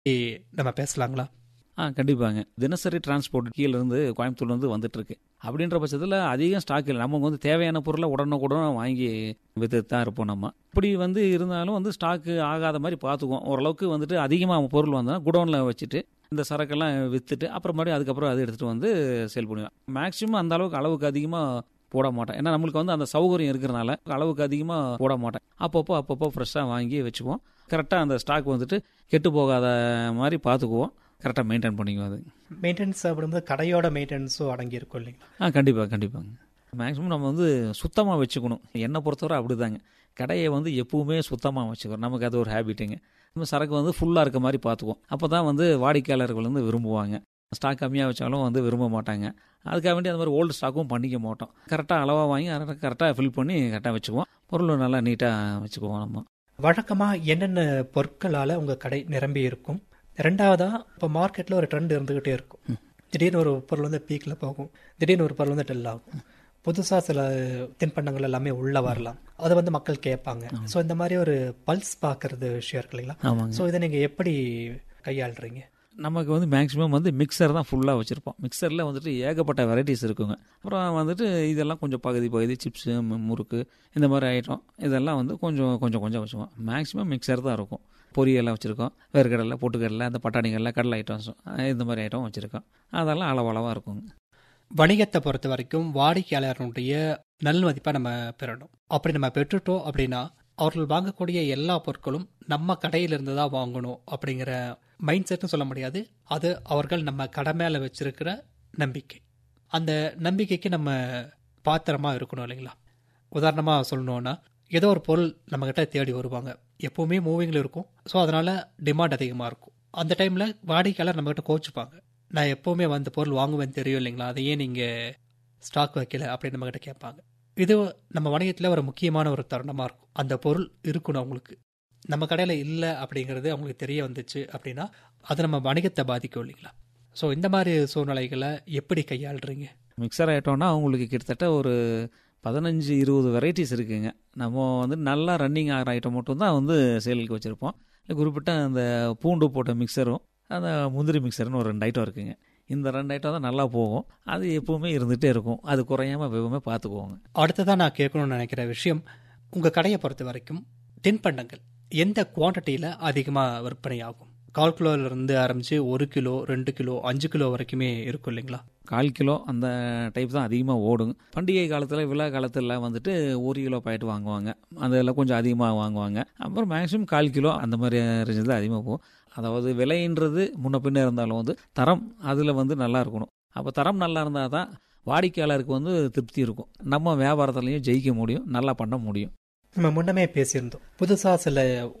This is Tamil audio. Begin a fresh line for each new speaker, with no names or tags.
நம்ம பேசலாங்களா
ஆ கண்டிப்பாங்க தினசரி டிரான்ஸ்போர்ட் கீழ இருந்து கோயம்புத்தூர்ல இருந்து வந்துட்டு இருக்கு அப்படின்ற பட்சத்தில் அதிகம் ஸ்டாக் இல்லை நமக்கு வந்து தேவையான பொருளை உடனுக்குடன் வாங்கி வித்துட்டு தான் இருப்போம் நம்ம இப்படி வந்து இருந்தாலும் வந்து ஸ்டாக்கு ஆகாத மாதிரி பார்த்துக்குவோம் ஓரளவுக்கு வந்துட்டு அதிகமாக பொருள் வந்தால் குடோனில் வச்சுட்டு இந்த சரக்கெல்லாம் விற்றுட்டு அப்புறம் மறுபடியும் அதுக்கப்புறம் அதை எடுத்துகிட்டு வந்து சேல் பண்ணுவேன் மேக்ஸிமம் அந்த அளவுக்கு அளவுக்கு அதிகமாக போட மாட்டேன் ஏன்னா நம்மளுக்கு வந்து அந்த சௌகரியம் இருக்கிறனால அளவுக்கு அதிகமாக போட மாட்டேன் அப்பப்போ அப்பப்போ ஃப்ரெஷ்ஷாக வாங்கி வச்சுக்குவோம் கரெக்டாக அந்த ஸ்டாக் வந்துட்டு கெட்டு போகாத மாதிரி பார்த்துக்குவோம் கரெக்டாக மெயின்டைன் பண்ணிக்குவோம் அது
மெயின்டெனன்ஸ் அப்படிங்கும்போது கடையோட மெயின்டெனன்ஸும் அடங்கி இருக்கும் இல்லைங்களா
ஆ கண்டிப்பாக கண்டிப்பாங்க மேக்ஸிமம் நம்ம வந்து சுத்தமாக வச்சுக்கணும் என்னை பொறுத்தவரை அப்படிதாங்க கடையை வந்து எப்பவுமே சுத்தமாக வச்சுக்கணும் நமக்கு அது ஒரு ஹேபிட்டுங்க நம்ம சரக்கு வந்து ஃபுல்லாக இருக்க மாதிரி பார்த்துக்குவோம் அப்போ தான் வந்து வாடிக்கையாளர்கள் வந்து விரும்புவாங்க ஸ்டாக் கம்மியாக வச்சாலும் வந்து விரும்ப மாட்டாங்க அதுக்காக வேண்டி அந்த மாதிரி ஓல்டு ஸ்டாக்கும் பண்ணிக்க மாட்டோம் கரெக்டாக அளவாக வாங்கி கரெக்டாக ஃபில் பண்ணி கரெக்டாக வச்சுக்குவோம் பொருள் நல்லா நீட்டாக வச்சுக்குவோம் நம்ம
வழக்கமாக என்னென்ன பொருட்களால் உங்கள் கடை நிரம்பி இருக்கும் ரெண்டாவதா இப்போ மார்க்கெட்டில் ஒரு ட்ரெண்ட் இருந்துக்கிட்டே இருக்கும் திடீர்னு ஒரு பொருள் வந்து பீக்கில் போகும் திடீர்னு ஒரு பொருள் வந்து டெல் ஆகும் புதுசாக சில தின்பண்டங்கள் எல்லாமே உள்ளே வரலாம் அதை வந்து மக்கள் கேட்பாங்க ஸோ இந்த மாதிரி ஒரு பல்ஸ் பார்க்கறது விஷயம் இருக்கு இல்லைங்களா
ஆமாங்க
ஸோ இதை நீங்கள் எப்படி கையாளுறீங்க
நமக்கு வந்து மேக்ஸிமம் வந்து மிக்சர் தான் ஃபுல்லாக வச்சுருப்போம் மிக்சரில் வந்துட்டு ஏகப்பட்ட வெரைட்டிஸ் இருக்குங்க அப்புறம் வந்துட்டு இதெல்லாம் கொஞ்சம் பகுதி பகுதி சிப்ஸு முறுக்கு இந்த மாதிரி ஐட்டம் இதெல்லாம் வந்து கொஞ்சம் கொஞ்சம் கொஞ்சம் வச்சுக்குவோம் மேக்ஸிமம் மிக்சர் தான் இருக்கும் பொரியெல்லாம் வச்சுருக்கோம் வேர்க்கடலை பொட்டுக்கடலை அந்த பட்டாணிகள்ல கடலை ஐட்டம்ஸ் இந்த மாதிரி ஐட்டம் வச்சுருக்கோம் அதெல்லாம் அளவளவாக இருக்குங்க
வணிகத்தை பொறுத்த வரைக்கும் வாடிக்கையாளர்களுடைய நல்மதிப்பை நம்ம பெறணும் அப்படி நம்ம பெற்றுட்டோம் அப்படின்னா அவர்கள் வாங்கக்கூடிய எல்லா பொருட்களும் நம்ம கடையிலிருந்து தான் வாங்கணும் அப்படிங்கிற மைண்ட் செட்னு சொல்ல முடியாது அது அவர்கள் நம்ம கடை மேலே வச்சிருக்கிற நம்பிக்கை அந்த நம்பிக்கைக்கு நம்ம பாத்திரமா இருக்கணும் இல்லைங்களா உதாரணமாக சொல்லணும்னா ஏதோ ஒரு பொருள் நம்மக்கிட்ட தேடி வருவாங்க எப்போவுமே மூவிங்கில் இருக்கும் ஸோ அதனால் டிமாண்ட் அதிகமாக இருக்கும் அந்த டைமில் வாடிக்கையாளர் நம்மக்கிட்ட கோச்சுப்பாங்க நான் எப்போவுமே வந்து பொருள் வாங்குவேன் தெரியும் இல்லைங்களா அதை ஏன் நீங்கள் ஸ்டாக் வைக்கல அப்படின்னு நம்மக்கிட்ட கேட்பாங்க இது நம்ம வணிகத்தில் ஒரு முக்கியமான ஒரு தருணமாக இருக்கும் அந்த பொருள் இருக்கணும் அவங்களுக்கு நம்ம கடையில் இல்லை அப்படிங்கிறது அவங்களுக்கு தெரிய வந்துச்சு அப்படின்னா அது நம்ம வணிகத்தை பாதிக்கும் இல்லைங்களா ஸோ இந்த மாதிரி சூழ்நிலைகளை எப்படி கையாளுறீங்க
மிக்சர் ஐட்டம்னா அவங்களுக்கு கிட்டத்தட்ட ஒரு பதினஞ்சு இருபது வெரைட்டிஸ் இருக்குங்க நம்ம வந்து நல்லா ரன்னிங் ஆகிற ஐட்டம் மட்டும் தான் வந்து சேலுக்கு வச்சுருப்போம் குறிப்பிட்ட அந்த பூண்டு போட்ட மிக்சரும் அந்த முந்திரி மிக்சர்னு ஒரு ரெண்டு ஐட்டம் இருக்குங்க இந்த ரெண்டு ஐட்டம் தான் நல்லா போகும் அது எப்பவுமே இருந்துகிட்டே இருக்கும் அது குறையாம எப்பவுமே பார்த்துக்குவோங்க
அடுத்ததாக நான் கேட்கணும்னு நினைக்கிற விஷயம் உங்கள் கடையை பொறுத்த வரைக்கும் தின்பண்டங்கள் எந்த குவான்டிட்டியில் அதிகமாக விற்பனை ஆகும் கால் கிலோலேருந்து ஆரம்பித்து ஒரு கிலோ ரெண்டு கிலோ அஞ்சு கிலோ வரைக்குமே இருக்கும் இல்லைங்களா
கால் கிலோ அந்த டைப் தான் அதிகமாக ஓடுங்க பண்டிகை காலத்தில் விழா காலத்தில் வந்துட்டு ஒரு கிலோ பாக்கெட் வாங்குவாங்க அதில் கொஞ்சம் அதிகமாக வாங்குவாங்க அப்புறம் மேக்ஸிமம் கால் கிலோ அந்த மாதிரி ரேஞ்சு தான் அதிகமாக போகும் அதாவது விலைன்றது முன்ன பின்ன இருந்தாலும் வந்து தரம் அதில் வந்து நல்லா இருக்கணும் அப்போ தரம் நல்லா இருந்தால் தான் வாடிக்கையாளருக்கு வந்து திருப்தி இருக்கும் நம்ம வியாபாரத்துலையும் ஜெயிக்க முடியும் நல்லா பண்ண முடியும்
நம்ம முன்னமே பேசியிருந்தோம் புதுசாக சில